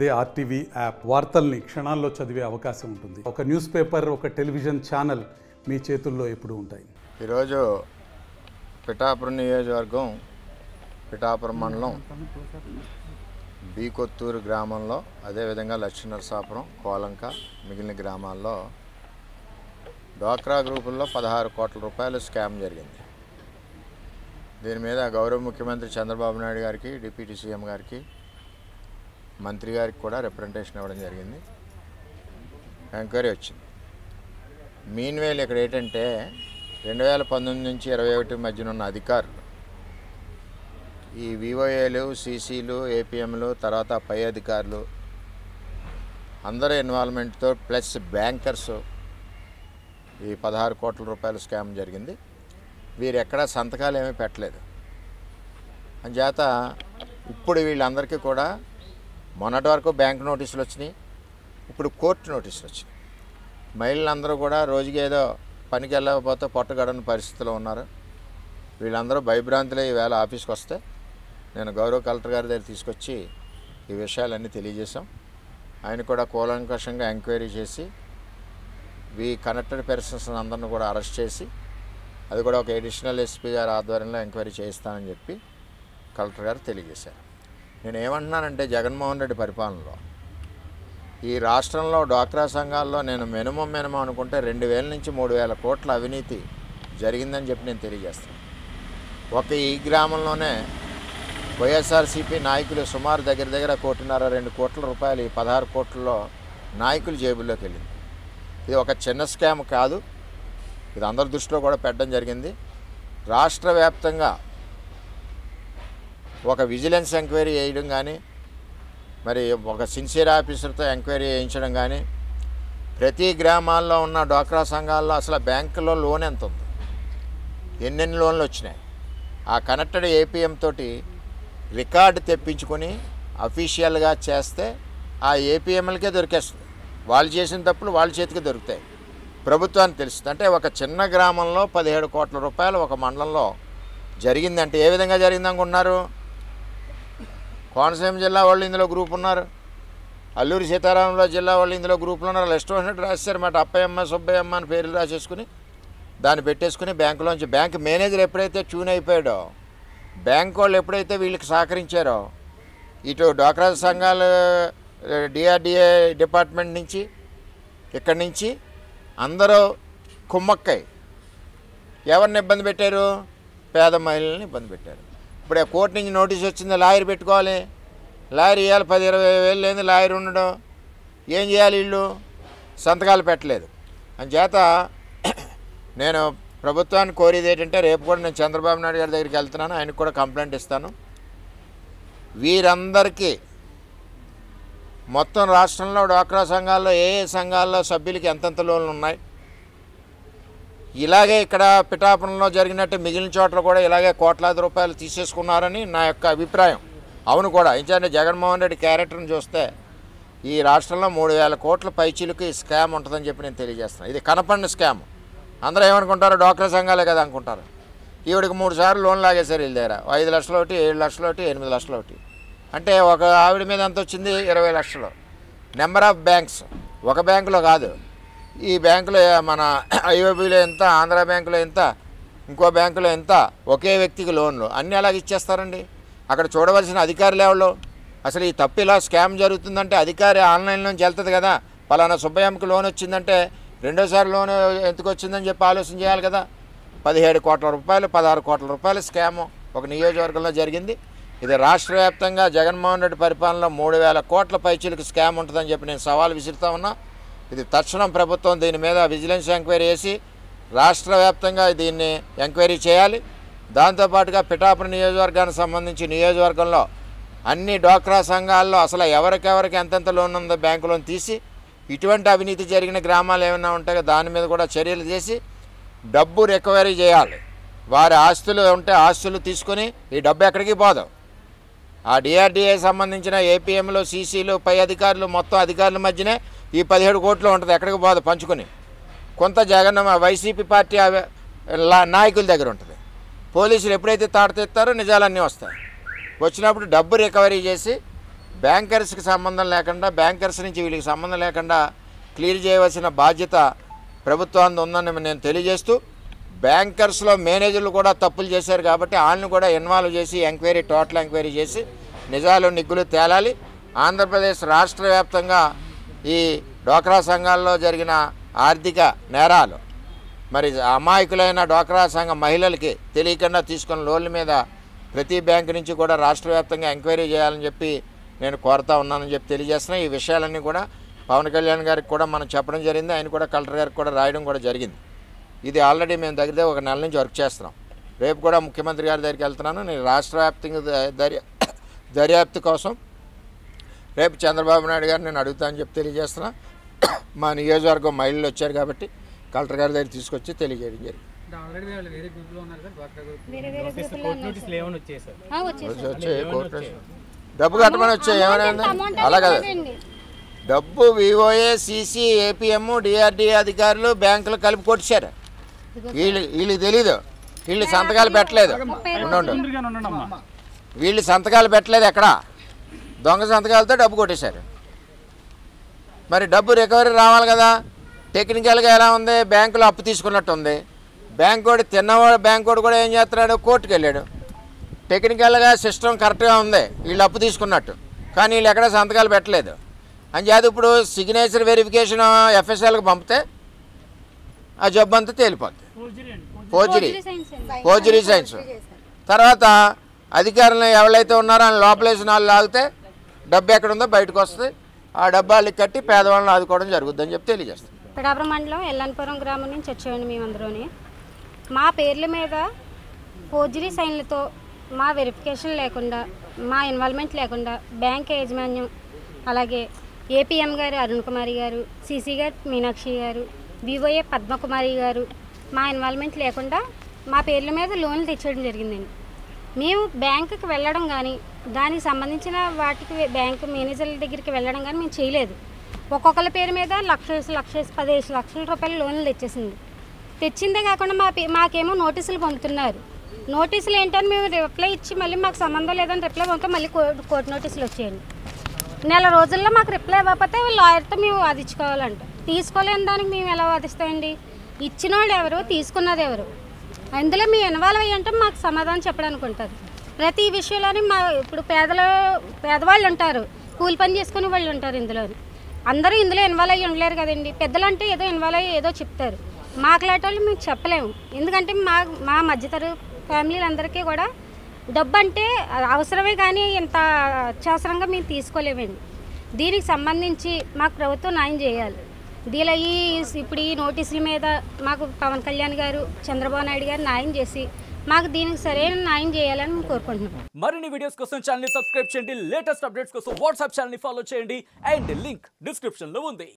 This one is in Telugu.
అదే ఆర్టీవీ యాప్ వార్తల్ని క్షణాల్లో చదివే అవకాశం ఉంటుంది ఒక న్యూస్ పేపర్ ఒక టెలివిజన్ ఛానల్ మీ చేతుల్లో ఎప్పుడూ ఉంటాయి ఈరోజు పిఠాపురం నియోజకవర్గం పిఠాపురం మండలం బీకొత్తూరు గ్రామంలో అదేవిధంగా లక్ష్మీనరసాపురం కోలంక మిగిలిన గ్రామాల్లో డ్వాక్రా గ్రూపుల్లో పదహారు కోట్ల రూపాయలు స్కామ్ జరిగింది దీని మీద గౌరవ ముఖ్యమంత్రి చంద్రబాబు నాయుడు గారికి డిప్యూటీ సీఎం గారికి మంత్రి గారికి కూడా రిప్రజెంటేషన్ ఇవ్వడం జరిగింది ఎంక్వైరీ వచ్చింది మీన్ వేల్ ఇక్కడ ఏంటంటే రెండు వేల పంతొమ్మిది నుంచి ఇరవై ఒకటి మధ్యన ఉన్న అధికారులు ఈ వివోఏలు సీసీలు ఏపీఎంలు తర్వాత పై అధికారులు అందరూ ఇన్వాల్వ్మెంట్తో ప్లస్ బ్యాంకర్స్ ఈ పదహారు కోట్ల రూపాయల స్కామ్ జరిగింది వీరు ఎక్కడా సంతకాలు ఏమీ పెట్టలేదు అంచేత ఇప్పుడు వీళ్ళందరికీ కూడా మొన్నటి వరకు బ్యాంక్ నోటీసులు వచ్చినాయి ఇప్పుడు కోర్టు నోటీసులు వచ్చినాయి మహిళలందరూ కూడా రోజుకి ఏదో పనికి వెళ్ళకపోతే పొట్టగడని పరిస్థితిలో ఉన్నారు వీళ్ళందరూ భయభ్రాంతులే ఈవేళ ఆఫీస్కి వస్తే నేను గౌరవ కలెక్టర్ గారి దగ్గర తీసుకొచ్చి ఈ విషయాలన్నీ తెలియజేశాం ఆయన కూడా కూలంకషంగా ఎంక్వైరీ చేసి వీ కనెక్టెడ్ పర్సన్స్ అందరిని కూడా అరెస్ట్ చేసి అది కూడా ఒక ఎడిషనల్ ఎస్పీ గారి ఆధ్వర్యంలో ఎంక్వైరీ చేయిస్తానని చెప్పి కలెక్టర్ గారు తెలియజేశారు నేను ఏమంటున్నానంటే జగన్మోహన్ రెడ్డి పరిపాలనలో ఈ రాష్ట్రంలో డ్వాక్రా సంఘాల్లో నేను మినిమం మినిమం అనుకుంటే రెండు వేల నుంచి మూడు వేల కోట్ల అవినీతి జరిగిందని చెప్పి నేను తెలియజేస్తాను ఒక ఈ గ్రామంలోనే వైఎస్ఆర్సీపీ నాయకులు సుమారు దగ్గర దగ్గర కోటిన్నర రెండు కోట్ల రూపాయలు ఈ పదహారు కోట్లలో నాయకుల జేబుల్లోకి వెళ్ళింది ఇది ఒక చిన్న స్కామ్ కాదు ఇది అందరి దృష్టిలో కూడా పెట్టడం జరిగింది రాష్ట్ర వ్యాప్తంగా ఒక విజిలెన్స్ ఎంక్వైరీ చేయడం కానీ మరి ఒక సిన్సియర్ ఆఫీసర్తో ఎంక్వైరీ చేయించడం కానీ ప్రతి గ్రామాల్లో ఉన్న డ్వాక్రా సంఘాల్లో అసలు బ్యాంకులో లోన్ ఎంత ఉంది ఎన్నెన్ని లోన్లు వచ్చినాయి ఆ కనెక్టెడ్ ఏపీఎం తోటి రికార్డు తెప్పించుకొని అఫీషియల్గా చేస్తే ఆ ఏపీఎంలకే దొరికేస్తుంది వాళ్ళు చేసిన తప్పులు వాళ్ళ చేతికి దొరుకుతాయి ప్రభుత్వానికి తెలుస్తుంది అంటే ఒక చిన్న గ్రామంలో పదిహేడు కోట్ల రూపాయలు ఒక మండలంలో జరిగిందంటే ఏ విధంగా జరిగింది అనుకుంటున్నారు కోనసీమ జిల్లా వాళ్ళు ఇందులో గ్రూప్ ఉన్నారు అల్లూరి సీతారామరాజు జిల్లా వాళ్ళు ఇందులో గ్రూపులు ఉన్నారు వాళ్ళు ఇష్టం వచ్చినట్టు రాశారన్నమాట అప్పయ్యమ్మ సుబ్బయ్యమ్మ అని పేర్లు రాసేసుకుని దాన్ని పెట్టేసుకుని బ్యాంకులోంచి బ్యాంక్ మేనేజర్ ఎప్పుడైతే ట్యూన్ అయిపోయాడో బ్యాంక్ వాళ్ళు ఎప్పుడైతే వీళ్ళకి సహకరించారో ఇటు డ్వాక్రా సంఘాలు డిఆర్డిఏ డిపార్ట్మెంట్ నుంచి ఇక్కడి నుంచి అందరూ కుమ్మక్కై ఎవరిని ఇబ్బంది పెట్టారు పేద మహిళల్ని ఇబ్బంది పెట్టారు ఇప్పుడు ఆ కోర్టు నుంచి నోటీస్ వచ్చింది లాయర్ పెట్టుకోవాలి లాయర్ ఇవ్వాలి పది ఇరవై వేలు లేని లాయర్ ఉండడం ఏం చేయాలి వీళ్ళు సంతకాలు పెట్టలేదు అంచేత నేను ప్రభుత్వాన్ని కోరేది ఏంటంటే రేపు కూడా నేను చంద్రబాబు నాయుడు గారి దగ్గరికి వెళ్తున్నాను ఆయనకు కూడా కంప్లైంట్ ఇస్తాను వీరందరికీ మొత్తం రాష్ట్రంలో డ్వాక్రా సంఘాల్లో ఏ ఏ సంఘాల్లో సభ్యులకి ఎంతెంత లోన్లు ఉన్నాయి ఇలాగే ఇక్కడ పిఠాపురంలో జరిగినట్టు మిగిలిన చోట్ల కూడా ఇలాగే కోట్లాది రూపాయలు తీసేసుకున్నారని నా యొక్క అభిప్రాయం అవును కూడా ఎందుకంటే జగన్మోహన్ రెడ్డి క్యారెక్టర్ని చూస్తే ఈ రాష్ట్రంలో మూడు వేల కోట్ల పైచీలకు ఈ స్కామ్ ఉంటుందని చెప్పి నేను తెలియజేస్తాను ఇది కనపడిన స్కామ్ అందరూ ఏమనుకుంటారు డ్వాక్రా సంఘాలే కదా అనుకుంటారు ఈవిడికి మూడు సార్లు లోన్ లాగేశారు వీళ్ళ దగ్గర ఐదు లక్షలు ఒకటి ఏడు లక్షలు ఒకటి ఎనిమిది లక్షలు ఒకటి అంటే ఒక ఆవిడ మీద ఎంత వచ్చింది ఇరవై లక్షలు నెంబర్ ఆఫ్ బ్యాంక్స్ ఒక బ్యాంకులో కాదు ఈ బ్యాంకులో మన ఐఓబీలో ఎంత ఆంధ్ర బ్యాంకులో ఎంత ఇంకో బ్యాంకులో ఎంత ఒకే వ్యక్తికి లోన్లు అన్నీ అలాగ ఇచ్చేస్తారండి అక్కడ చూడవలసిన అధికారులు ఎవరు అసలు ఈ తప్పు ఇలా స్కామ్ జరుగుతుందంటే అధికారి ఆన్లైన్ నుంచి వెళ్తుంది కదా పలానా సుబ్బయ్యమ్మకి లోన్ వచ్చిందంటే రెండోసారి లోన్ ఎందుకు వచ్చిందని చెప్పి ఆలోచన చేయాలి కదా పదిహేడు కోట్ల రూపాయలు పదహారు కోట్ల రూపాయల స్కాము ఒక నియోజకవర్గంలో జరిగింది ఇది రాష్ట్ర వ్యాప్తంగా జగన్మోహన్ రెడ్డి పరిపాలనలో మూడు వేల కోట్ల పైచీలకు స్కామ్ ఉంటుందని చెప్పి నేను సవాల్ విసురుతా ఉన్నా ఇది తక్షణం ప్రభుత్వం దీని మీద విజిలెన్స్ ఎంక్వైరీ చేసి రాష్ట్ర వ్యాప్తంగా దీన్ని ఎంక్వైరీ చేయాలి దాంతోపాటుగా పిఠాపురం నియోజకవర్గానికి సంబంధించి నియోజకవర్గంలో అన్ని డ్వాక్రా సంఘాల్లో అసలు ఎవరికెవరికి ఎంతెంత లోన్ ఉందో బ్యాంకు లోన్ తీసి ఇటువంటి అవినీతి జరిగిన గ్రామాలు ఏమైనా ఉంటాయో దాని మీద కూడా చర్యలు చేసి డబ్బు రికవరీ చేయాలి వారి ఆస్తులు ఉంటే ఆస్తులు తీసుకొని ఈ డబ్బు ఎక్కడికి పోదు ఆ డిఆర్డీఏ సంబంధించిన ఏపీఎంలో సీసీలు పై అధికారులు మొత్తం అధికారుల మధ్యనే ఈ పదిహేడు కోట్లు ఉంటుంది ఎక్కడికి పోదు పంచుకొని కొంత జగన్ వైసీపీ పార్టీ అవ- లా- నాయకుల దగ్గర ఉంటుంది పోలీసులు ఎప్పుడైతే తాట తెస్తారో నిజాలన్నీ వస్తాయి వచ్చినప్పుడు డబ్బు రికవరీ చేసి బ్యాంకర్స్కి సంబంధం లేకుండా బ్యాంకర్స్ నుంచి వీళ్ళకి సంబంధం లేకుండా క్లియర్ చేయవలసిన బాధ్యత ప్రభుత్వాన్ని ఉందని నేను తెలియజేస్తూ బ్యాంకర్స్లో మేనేజర్లు కూడా తప్పులు చేశారు కాబట్టి వాళ్ళని కూడా ఇన్వాల్వ్ చేసి ఎంక్వైరీ టోటల్ ఎంక్వైరీ చేసి నిజాలు నిగ్గులు తేలాలి ఆంధ్రప్రదేశ్ రాష్ట్ర వ్యాప్తంగా ఈ డోక్రా సంఘాల్లో జరిగిన ఆర్థిక నేరాలు మరి అమాయకులైన డోక్రా సంఘ మహిళలకి తెలియకుండా తీసుకున్న లోన్ల మీద ప్రతి బ్యాంకు నుంచి కూడా రాష్ట్ర వ్యాప్తంగా ఎంక్వైరీ చేయాలని చెప్పి నేను కోరుతా ఉన్నానని చెప్పి తెలియజేస్తున్నా ఈ విషయాలన్నీ కూడా పవన్ కళ్యాణ్ గారికి కూడా మనం చెప్పడం జరిగింది ఆయన కూడా కలెక్టర్ గారికి కూడా రాయడం కూడా జరిగింది ఇది ఆల్రెడీ మేము దగ్గర ఒక నెల నుంచి వర్క్ చేస్తున్నాం రేపు కూడా ముఖ్యమంత్రి గారి దగ్గరికి వెళ్తున్నాను నేను రాష్ట్ర వ్యాప్తంగా ద- దర్యా దర్యాప్తు కోసం రేపు చంద్రబాబు నాయుడు గారిని నేను అడుగుతానని చెప్పి తెలియజేస్తున్నా మా నియోజకవర్గం మహిళలు వచ్చారు కాబట్టి కలెక్టర్ గారి దగ్గర తీసుకొచ్చి తెలియజేయడం జరిగింది అంటే ఆల్రెడీ వాళ్ళు వేరే గ్రూప్లో ఉన్నారు సార్ డ్వాక్రా గ్రూప్ వేరే వేరే నోటీసులు కోర్టు నోటీసులు ఏమైనా వచ్చాయి సార్ ఆ, వచ్చేసారు వచ్చి వచ్చాయి కోర్టు డబ్బు కట్టమని వచ్చాయి ఏమైనా అమౌంట్ అలా కదా లేదండి. డబ్బు వివోఏ సీసీ ఏపీఎం డిఆర్డీఏ అధికారులు బ్యాంకులు కలిపి కొట్టారు వీళ్ళు వీళ్ళకి తెలీదు వీళ్ళు సంతకాలు పెట్టలేదు ఉండు ఉండు. వీళ్ళు సంతకాలు పెట్టలేదు ఎక్కడ దొంగ సంతకాలతో డబ్బు కొట్టేశారు మరి డబ్బు రికవరీ రావాలి కదా టెక్నికల్గా ఎలా ఉంది బ్యాంకులో అప్పు తీసుకున్నట్టు ఉంది బ్యాంక్ వాడు తిన్నవాడు బ్యాంక్ వాడు కూడా ఏం చేస్తున్నాడు కోర్టుకు వెళ్ళాడు టెక్నికల్గా సిస్టమ్ కరెక్ట్గా ఉంది వీళ్ళు అప్పు తీసుకున్నట్టు కానీ వీళ్ళు ఎక్కడ సంతకాలు పెట్టలేదు అంచేది ఇప్పుడు సిగ్నేచర్ వెరిఫికేషన్ ఎఫ్ఎస్ఎల్కి పంపితే ఆ జబ్బు అంతా తేలిపోద్ది ఫోర్జరీ Forgery signs అండి. ఫోర్జరీ సైన్స్ తర్వాత అధికారులు ఎవరైతే ఉన్నారో ఆయన లోపలేసిన వాళ్ళు లాగితే డబ్బు ఎక్కడ ఉందో బయటకు వస్తుంది ఆ డబ్బు వాళ్ళకి కట్టి పేదవాళ్ళని ఆదుకోవడం జరుగుద్దని చెప్పి తెలియజేస్తాం పిఠాపురం మండలం ఎల్లానపురం గ్రామం నుంచి వచ్చామండి మేమందరూని మా పేర్ల మీద ఫోర్జరీ సైన్లతో మా వెరిఫికేషన్ లేకుండా మా ఇన్వాల్వ్మెంట్ లేకుండా బ్యాంక్ యాజమాన్యం అలాగే ఏపీఎం గారు అరుణ్ కుమారి గారు సిసి గారు మీనాక్షి గారు వివోఏ పద్మకుమారి గారు మా ఇన్వాల్వ్మెంట్ లేకుండా మా పేర్ల మీద లోన్లు తెచ్చేయడం జరిగిందండి మేము బ్యాంకుకి వెళ్ళడం కానీ దానికి సంబంధించిన వాటికి బ్యాంకు మేనేజర్ల దగ్గరికి వెళ్ళడం కానీ మేము చేయలేదు ఒక్కొక్కరి పేరు మీద లక్ష లక్ష పదిహేను లక్షల రూపాయల లోన్లు తెచ్చేసింది తెచ్చిందే కాకుండా మా పే- మాకేమో నోటీసులు పంపుతున్నారు నోటీసులు ఏంటని మేము రిప్లై ఇచ్చి మళ్ళీ మాకు సంబంధం లేదని రిప్లై పంపితే మళ్ళీ కోర్టు కోర్టు నోటీసులు వచ్చేయండి నెల రోజుల్లో మాకు రిప్లై ఇవ్వకపోతే లాయర్తో మేము వాదించుకోవాలంట తీసుకోలేని దానికి మేము ఎలా వాదిస్తామండి ఇచ్చిన వాళ్ళు ఎవరు తీసుకున్నది ఎవరు అందులో మీ ఇన్వాల్వ్ అయ్యి అంటే మాకు సమాధానం చెప్పడానికి ఉంటుంది ప్రతి విషయంలోని మా ఇప్పుడు పేదలు పేదవాళ్ళు ఉంటారు కూలి పని చేసుకునే వాళ్ళు ఉంటారు ఇందులో అందరూ ఇందులో ఇన్వాల్వ్ అయ్యి ఉండలేరు కదండి పెద్దలు అంటే ఏదో ఇన్వాల్వ్ అయ్యి ఏదో చెప్తారు మాకులాంటి వాళ్ళు మేము చెప్పలేము ఎందుకంటే మా మా మధ్యతర ఫ్యామిలీలందరికీ కూడా డబ్బు అంటే అవసరమే కానీ ఇంత అత్యవసరంగా మేము తీసుకోలేమండి దీనికి సంబంధించి మాకు ప్రభుత్వం న్యాయం చేయాలి దీనిలో ఈ ఇప్పుడు ఈ నోటీసుల మీద మాకు పవన్ కళ్యాణ్ గారు చంద్రబాబు నాయుడు గారు న్యాయం చేసి మాకు దీనికి సరైన న్యాయం చేయాలని మేము కోరుకుంటున్నాం మరిన్ని వీడియోస్ కోసం ఛానల్ ని సబ్స్క్రైబ్ చేయండి లేటెస్ట్ అప్డేట్స్ కోసం వాట్సాప్ ఛానల్ ని ఫాలో చేయండి అండ్ లింక్ డిస్క్రిప్షన్ లో ఉంది